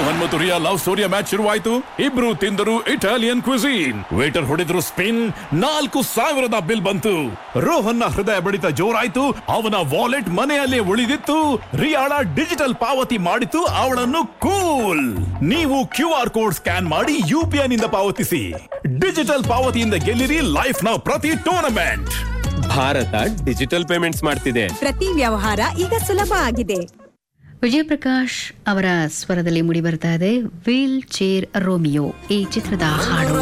ರೋಹನ್ ಮತ್ತು ರಿಯಾ love ಸ್ಟೋರಿಯ match ಶುರುವಾಯ್ತು ಇಬ್ರು ತಿಂದರು ಇಟಾಲಿಯನ್ ಕ್ವಿಸೀನ್ ವೇಟರ್ ಹೊಡೆದ್ರು ಸ್ಪಿನ್ ನಾಲ್ಕು ಸಾವಿರದ ಬಿಲ್ ಬಂತು ರೋಹನ್ನ ಹೃದಯ ಬಡಿತ ಜೋರಾಯ್ತು ಅವನ ವಾಲೆಟ್ ಮನೆಯಲ್ಲೇ ಉಳಿದಿತ್ತು ರಿಯಾಳ ಡಿಜಿಟಲ್ ಪಾವತಿ ಮಾಡಿತು ಅವಳನ್ನು ಕೂಲ್ ನೀವು ಕ್ಯೂ ಆರ್ ಕೋಡ್ ಸ್ಕ್ಯಾನ್ ಮಾಡಿ ಯು ಪಿ ಐ ನಿಂದ ಪಾವತಿಸಿ ಡಿಜಿಟಲ್ ಪಾವತಿಯಿಂದ ಗೆಲ್ಲಿರಿ ಲೈಫ್ ನ ಪ್ರತಿ ಟೂರ್ನಮೆಂಟ್ ಭಾರತ ಡಿಜಿಟಲ್ ಪೇಮೆಂಟ್ಸ್ ಮಾಡ್ತಿದೆ ಪ್ರತಿ ವ್ಯವಹಾರ ಈಗ ಸುಲಭ ಆಗಿದೆ ವಿಜಯಪ್ರಕಾಶ್ ಅವರ ಸ್ವರದಲ್ಲಿ ಮೂಡಿ ಬರ್ತಾ ಇದೆ ವೀಲ್ ಚೇರ್ ರೋಮಿಯೋ ಈ ಚಿತ್ರದ ಹಾಡು